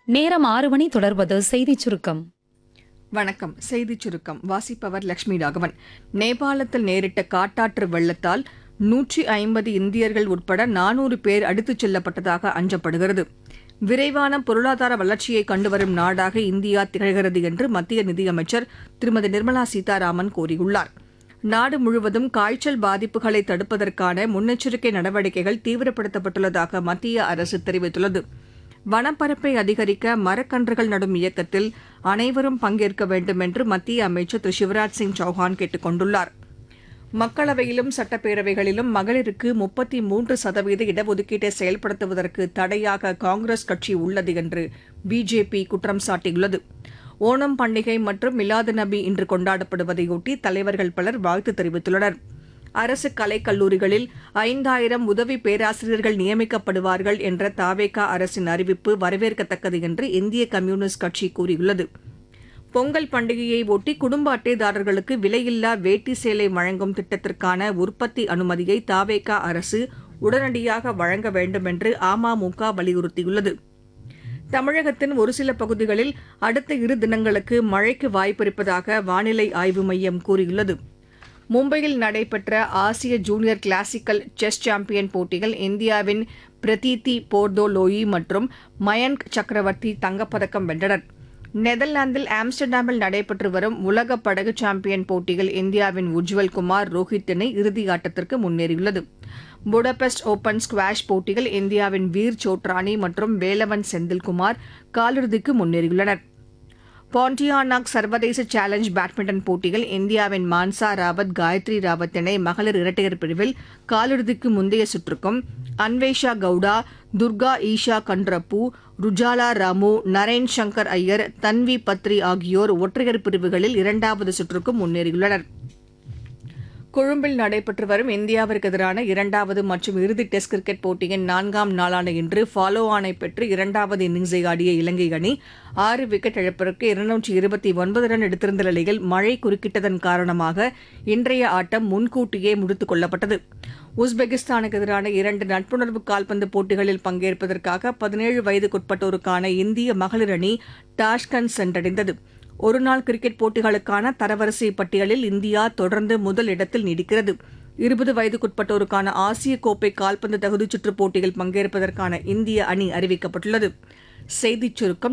நேரம் ஆறு மணி தொடர்வது செய்திச் சுருக்கம் வணக்கம் செய்திச் சுருக்கம் வாசிப்பவர் லட்சுமி ராகவன் நேபாளத்தில் நேரிட்ட காட்டாற்று வெள்ளத்தால் நூற்றி ஐம்பது இந்தியர்கள் உட்பட நானூறு பேர் அடித்துச் செல்லப்பட்டதாக அஞ்சப்படுகிறது விரைவான பொருளாதார வளர்ச்சியை கண்டுவரும் நாடாக இந்தியா திகழ்கிறது என்று மத்திய நிதியமைச்சர் திருமதி நிர்மலா சீதாராமன் கூறியுள்ளார் நாடு முழுவதும் காய்ச்சல் பாதிப்புகளை தடுப்பதற்கான முன்னெச்சரிக்கை நடவடிக்கைகள் தீவிரப்படுத்தப்பட்டுள்ளதாக மத்திய அரசு தெரிவித்துள்ளது வனப்பரப்பை அதிகரிக்க மரக்கன்றுகள் நடும் இயக்கத்தில் அனைவரும் பங்கேற்க வேண்டும் என்று மத்திய அமைச்சர் திரு சிவராஜ் சிங் சௌஹான் கேட்டுக் கொண்டுள்ளார் மக்களவையிலும் சட்டப்பேரவைகளிலும் மகளிருக்கு முப்பத்தி மூன்று சதவீத இடஒதுக்கீட்டை செயல்படுத்துவதற்கு தடையாக காங்கிரஸ் கட்சி உள்ளது என்று பிஜேபி குற்றம் சாட்டியுள்ளது ஓணம் பண்டிகை மற்றும் மிலாது நபி இன்று கொண்டாடப்படுவதையொட்டி தலைவர்கள் பலர் வாழ்த்து தெரிவித்துள்ளனர் அரசு கலைக் கல்லூரிகளில் ஐந்தாயிரம் உதவி பேராசிரியர்கள் நியமிக்கப்படுவார்கள் என்ற தாவேகா அரசின் அறிவிப்பு வரவேற்கத்தக்கது என்று இந்திய கம்யூனிஸ்ட் கட்சி கூறியுள்ளது பொங்கல் பண்டிகையை ஒட்டி குடும்ப அட்டைதாரர்களுக்கு விலையில்லா வேட்டி சேலை வழங்கும் திட்டத்திற்கான உற்பத்தி அனுமதியை தாவேகா அரசு உடனடியாக வழங்க வேண்டும் என்று அமமுக வலியுறுத்தியுள்ளது தமிழகத்தின் ஒரு சில பகுதிகளில் அடுத்த இரு தினங்களுக்கு மழைக்கு வாய்ப்பிருப்பதாக வானிலை ஆய்வு மையம் கூறியுள்ளது மும்பையில் நடைபெற்ற ஆசிய ஜூனியர் கிளாசிக்கல் செஸ் சாம்பியன் போட்டியில் இந்தியாவின் பிரதீதி போர்தோலோயி மற்றும் மயன்க் சக்கரவர்த்தி தங்கப்பதக்கம் வென்றனர் நெதர்லாந்தில் ஆம்ஸ்டர்டாமில் நடைபெற்று வரும் உலக படகு சாம்பியன் போட்டியில் இந்தியாவின் உஜ்வல் குமார் ரோஹித் இணை இறுதியாட்டத்திற்கு முன்னேறியுள்ளது புடபெஸ்ட் ஓபன் ஸ்குவாஷ் போட்டியில் இந்தியாவின் வீர் சோட்ரானி மற்றும் வேலவன் செந்தில்குமார் காலிறுதிக்கு முன்னேறியுள்ளனர் பாண்டியானாக் சர்வதேச சேலஞ்ச் பேட்மிண்டன் போட்டியில் இந்தியாவின் மான்சா ராவத் காயத்ரி ராவத் இணை மகளிர் இரட்டையர் பிரிவில் காலிறுதிக்கு முந்தைய சுற்றுக்கும் அன்வேஷா கவுடா துர்கா ஈஷா கண்ட்ரப்பு ருஜாலா ராமு நரேன் சங்கர் ஐயர் தன்வி பத்ரி ஆகியோர் ஒற்றையர் பிரிவுகளில் இரண்டாவது சுற்றுக்கும் முன்னேறியுள்ளனர் கொழும்பில் நடைபெற்று வரும் இந்தியாவிற்கு எதிரான இரண்டாவது மற்றும் இறுதி டெஸ்ட் கிரிக்கெட் போட்டியின் நான்காம் நாளான இன்று ஃபாலோ ஆனை பெற்று இரண்டாவது இன்னிங்ஸை ஆடிய இலங்கை அணி ஆறு விக்கெட் இழப்பிற்கு இருநூற்றி இருபத்தி ஒன்பது ரன் எடுத்திருந்த நிலையில் மழை குறுக்கிட்டதன் காரணமாக இன்றைய ஆட்டம் முன்கூட்டியே முடித்துக் கொள்ளப்பட்டது உஸ்பெகிஸ்தானுக்கு எதிரான இரண்டு நட்புணர்வு கால்பந்து போட்டிகளில் பங்கேற்பதற்காக பதினேழு வயதுக்குட்பட்டோருக்கான இந்திய மகளிர் அணி டாஷ்கண்ட் சென்றடைந்தது ஒருநாள் கிரிக்கெட் போட்டிகளுக்கான தரவரிசை பட்டியலில் இந்தியா தொடர்ந்து முதல் இடத்தில் நீடிக்கிறது இருபது வயதுக்குட்பட்டோருக்கான ஆசிய கோப்பை கால்பந்து தகுதிச் சுற்றுப் போட்டியில் பங்கேற்பதற்கான இந்திய அணி அறிவிக்கப்பட்டுள்ளது செய்திச் சுருக்கம்